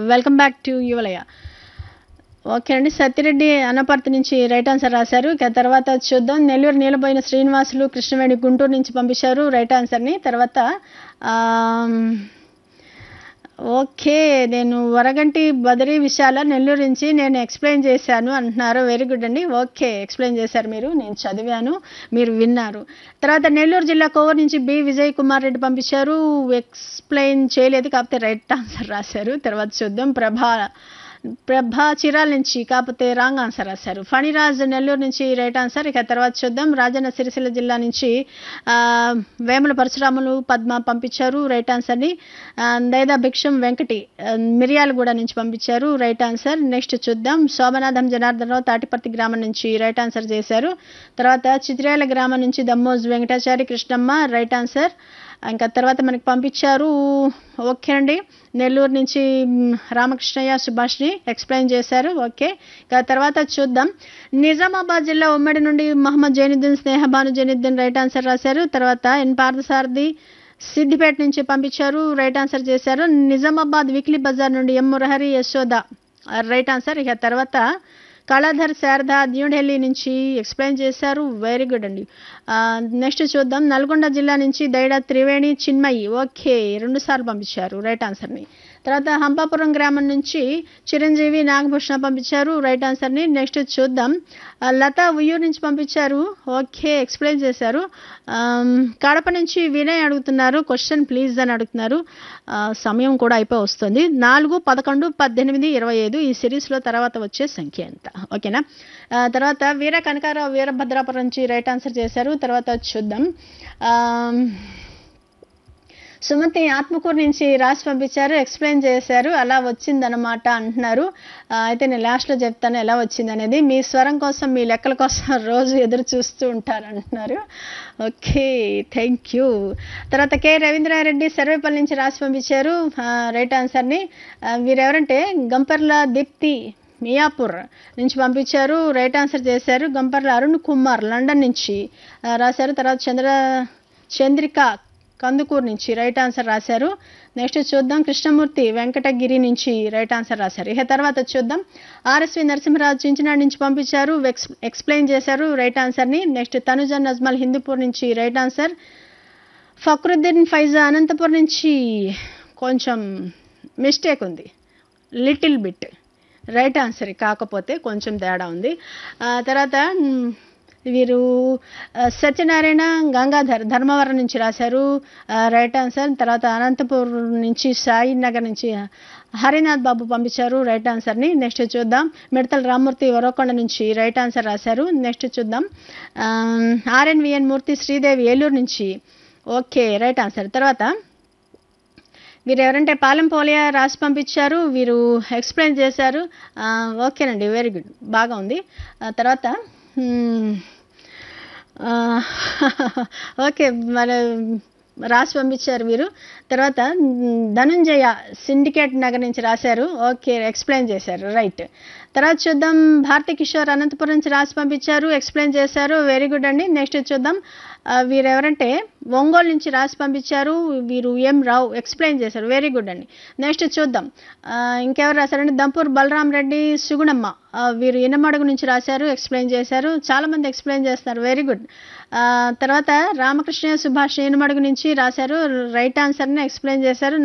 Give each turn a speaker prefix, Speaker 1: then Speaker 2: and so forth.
Speaker 1: welcome back to Yuvalaya okay అండి సత్యరెడ్డి అనపర్తి నుంచి right answer రాశారు ఇక తర్వాత చూద్దాం నెల్లూరు నీలబోయిన శ్రీనివాసులు కృష్ణవేణి గుంటూరు నుంచి పంపించారు రైట్ ఆన్సర్ని తర్వాత ఆమ్, ఓకే నేను వరగంటి బదరి విశాల నెల్లూరు నుంచి నేను ఎక్స్ప్లెయిన్ చేశాను అంటున్నారు వెరీ గుడ్ అండి ఓకే ఎక్స్ప్లెయిన్ చేశారు మీరు నేను చదివాను మీరు విన్నారు తర్వాత నెల్లూరు జిల్లా కోవూరు నుంచి బి విజయ్ కుమార్ రెడ్డి పంపించారు ఎక్స్ప్లెయిన్ చేయలేదు కాకపోతే రైట్ ఆన్సర్ రాశారు తర్వాత చూద్దాం ప్రభా ప్రభా చిరాల నుంచి కాకపోతే రాంగ్ ఆన్సర్ రాశారు ఫణిరాజ్ నెల్లూరు నుంచి రైట్ ఆన్సర్ ఇక తర్వాత చూద్దాం రాజన్న సిరిసిల్ల జిల్లా నుంచి ఆ, వేముల పరశురాములు పద్మ పంపించారు రైట్ ఆన్సర్ని ఆ, దైదా భిక్షం వెంకటి ఆ, మిర్యాలగూడ నుంచి పంపించారు రైట్ ఆన్సర్ నెక్స్ట్ చూద్దాం శోభనాథం జనార్దనరావు తాటిపర్తి గ్రామం నుంచి రైట్ ఆన్సర్ చేశారు తర్వాత చిత్రాల గ్రామం నుంచి దమ్మోజ్ వెంకటాచారి కృష్ణమ్మ రైట్ ఆన్సర్ ఇంకా తర్వాత మనకి పంపించారు ఓకే అండి నెల్లూరు నుంచి మ్, రామకృష్ణయ్య సుభాష్ని ఎక్స్ప్లెయిన్ చేశారు ఓకే ఇక తర్వాత చూద్దాం నిజామాబాద్ జిల్లా ఉమ్మడి నుండి మహమ్మద్ జైనుద్దీన్ స్నేహబాను జైనుద్దీన్ రైట్ ఆన్సర్ రాశారు తర్వాత ఎన్ పార్థసారథి సిద్దిపేట నుంచి పంపించారు రైట్ ఆన్సర్ చేశారు నిజామాబాద్ వీక్లీ బజార్ నుండి M Murahari Yashoda right answer ఇక తర్వాత కళాధర్ శారద న్యూఢిల్లీ నుంచి ఎక్స్ప్లెయిన్ చేశారు వెరీ గుడ్ అండి నెక్స్ట్ చూద్దాం నల్గొండ జిల్లా నుంచి దైడా త్రివేణి చిన్మయి ఓకే రెండు సార్లు పంపించారు రైట్ ఆన్సర్ని తర్వాత హంపాపురం గ్రామం నుంచి చిరంజీవి నాగభూషణ పంపించారు రైట్ ఆన్సర్ని నెక్స్ట్ చూద్దాం ఆ, లత ఉయ్యూరు నుంచి పంపించారు ఓకే ఎక్స్ప్లెయిన్ చేశారు ఆమ్, కడప నుంచి వినయ్ అడుగుతున్నారు క్వశ్చన్ ప్లీజ్ అని అడుగుతున్నారు ఆ, సమయం కూడా అయిపోయి వస్తుంది నాలుగు పదకొండు పద్దెనిమిది ఇరవై ఐదు ఈ సిరీస్లో తర్వాత వచ్చే సంఖ్య ఎంత ఓకేనా ఆ, తర్వాత వీర కనకారావు వీరభద్రాపురం నుంచి రైట్ ఆన్సర్ చేశారు తర్వాత చూద్దాం ఆమ్, సుమతి ఆత్మకూరు నుంచి రాసి పంపించారు ఎక్స్ప్లెయిన్ చేశారు అలా వచ్చిందనమాట అంటున్నారు ఆ, అయితే నేను లాస్ట్లో చెప్తాను ఎలా వచ్చింది అనేది మీ స్వరం కోసం మీ లెక్కల కోసం రోజు ఎదురు చూస్తూ ఉంటారు అంటున్నారు ఓకే థ్యాంక్ యూ తర్వాత కె రవీంద్రారెడ్డి సర్వేపల్లి నుంచి రాసి పంపించారు ఆ, రైట్ ఆన్సర్ని ఆ, వీరెవరంటే గంపర్ల దీప్తి మియాపూర్ నుంచి పంపించారు రైట్ ఆన్సర్ చేశారు గంపర్ల అరుణ్ కుమార్ లండన్ నుంచి ఆ, రాశారు తర్వాత చంద్ర చంద్రిక కందుకూరు నుంచి రైట్ ఆన్సర్ రాశారు నెక్స్ట్ చూద్దాం కృష్ణమూర్తి వెంకటగిరి నుంచి రైట్ ఆన్సర్ రాశారు ఇక తర్వాత చూద్దాం ఆర్ఎస్వి నరసింహరాజు చించినాడు నుంచి పంపించారు ఎక్స్ ఎక్స్ప్లెయిన్ చేశారు రైట్ ఆన్సర్ని నెక్స్ట్ తనుజన్ నజ్మల్ హిందూపూర్ నుంచి రైట్ ఆన్సర్ ఫక్రుద్దీన్ ఫైజా అనంతపురం నుంచి కొంచెం మిస్టేక్ ఉంది లిటిల్ బిట్ రైట్ ఆన్సర్ కాకపోతే కొంచెం తేడా ఉంది ఆ, తర్వాత మ్, వీరు ఆ, సత్యనారాయణ గంగాధర్ ధర్మవరం నుంచి రాశారు ఆ, రైట్ ఆన్సర్ తర్వాత అనంతపూర్ నుంచి సాయి నగర్ నుంచి హరినాథ్ బాబు పంపించారు రైట్ ఆన్సర్ని నెక్స్ట్ చూద్దాం మిడతల రామ్మూర్తి వరకొండ నుంచి రైట్ ఆన్సర్ రాశారు నెక్స్ట్ చూద్దాం ఆర్ఎన్విఎన్ మూర్తి శ్రీదేవి ఏలూరు నుంచి ఓకే రైట్ ఆన్సర్ తర్వాత వీరు ఎవరంటే పాలెం పోలియా రాసి పంపించారు వీరు ఎక్స్ప్లెయిన్ చేశారు ఆ, ఓకేనండి వెరీ గుడ్ బాగా ఉంది ఆ, తర్వాత మ్మ్, ఆ, ఓకే మన రాసి పంపించారు వీరు తర్వాత మ్, ధనుంజయ సిండికేట్ నగర్ నుంచి రాశారు ఓకే ఎక్స్ప్లెయిన్ చేశారు రైట్ తర్వాత చూద్దాం భారతి కిషోర్ అనంతపురం నుంచి రాసి పంపించారు ఎక్స్ప్లెయిన్ చేశారు వెరీ గుడ్ అండి నెక్స్ట్ చూద్దాం ఆ, వీరు ఎవరంటే ఒంగోలు నుంచి రాసి పంపించారు వీరు ఎం రావు ఎక్స్ప్లెయిన్ చేశారు వెరీ గుడ్ అండి నెక్స్ట్ చూద్దాం ఆ, ఇంకెవరు రాశారంటే దంపూర్ బలరాం రెడ్డి సుగుణమ్మ ఆ, వీరు ఇనమడుగు నుంచి రాశారు ఎక్స్ప్లెయిన్ చేశారు చాలా మంది ఎక్స్ప్లెయిన్ చేస్తారు వెరీ గుడ్ ఆ, తర్వాత రామకృష్ణ సుభాష్ ఇనమడుగు నుంచి రాశారు రైట్ ఆన్సర్ని ఎక్స్ప్లెయిన్ చేశారు